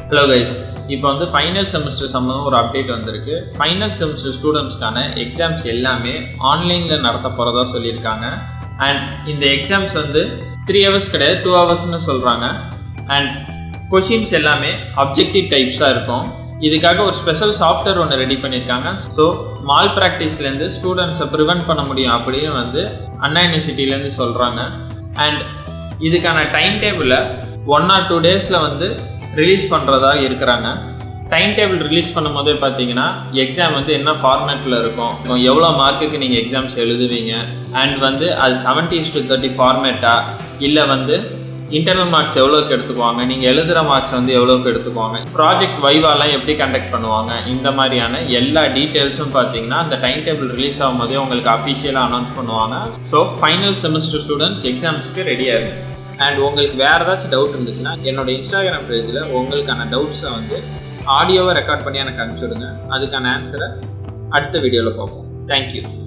hello guys இப்போ வந்து final semester சம்மந்தம் ஒரு அப்டேட் வந்திருக்கு ஃபைனல் செமஸ்டர் ஸ்டூடெண்ட்ஸ்க்கான எக்ஸாம்ஸ் எல்லாமே ஆன்லைனில் நடத்த போகிறதா சொல்லியிருக்காங்க அண்ட் இந்த எக்ஸாம்ஸ் வந்து த்ரீ ஹவர்ஸ் கிடையாது டூ ஹவர்ஸ்னு சொல்கிறாங்க அண்ட் கொஷின்ஸ் எல்லாமே அப்ஜெக்டிவ் டைப்ஸாக இருக்கும் இதுக்காக ஒரு ஸ்பெஷல் சாஃப்ட்வேர் ஒன்று ரெடி பண்ணியிருக்காங்க ஸோ மால் ப்ராக்டிஸ்லேருந்து ஸ்டூடெண்ட்ஸை ப்ரிவெண்ட் பண்ண முடியும் அப்படின்னு வந்து அண்ணா யூனிவர்சிட்டிலேருந்து சொல்கிறாங்க அண்ட் இதுக்கான டைம் டேபிளை ஒன் ஆர் டூ டேஸில் வந்து ரிலீஸ் பண்ணுறதா இருக்கிறாங்க டைம் டேபிள் ரிலீஸ் பண்ணும்போதே பார்த்தீங்கன்னா எக்ஸாம் வந்து என்ன ஃபார்மேட்டில் இருக்கும் எவ்வளோ மார்க்குக்கு நீங்கள் எக்ஸாம்ஸ் எழுதுவீங்க அண்ட் வந்து அது செவன்ட்டி டு தேர்ட்டி ஃபார்மேட்டா இல்லை வந்து இன்டர்னல் மார்க்ஸ் எவ்வளோக்கு எடுத்துக்குவாங்க நீங்கள் எழுதுகிற மார்க்ஸ் வந்து எவ்வளோக்கு எடுத்துக்குவாங்க ப்ராஜெக்ட் வைவாலாம் எப்படி கண்டக்ட் பண்ணுவாங்க இந்த மாதிரியான எல்லா டீட்டெயில்ஸும் பார்த்தீங்கன்னா அந்த டைம் டேபிள் ரிலீஸ் ஆகும்போதே உங்களுக்கு அஃபிஷியலாக அனௌன்ஸ் பண்ணுவாங்க ஸோ ஃபைனல் செமஸ்டர் ஸ்டூடெண்ட்ஸ் எக்ஸாம்ஸ்க்கு ரெடியாக இருக்கும் அண்ட் உங்களுக்கு வேறு ஏதாச்சும் டவுட் இருந்துச்சுன்னா என்னோட இன்ஸ்டாகிராம் பேஜில் உங்களுக்கான டவுட்ஸை வந்து ஆடியோவை ரெக்கார்ட் பண்ணி எனக்கு அனுப்பிச்சுடுங்க அதுக்கான ஆன்சரை அடுத்த வீடியோவில் பார்ப்போம் தேங்க்யூ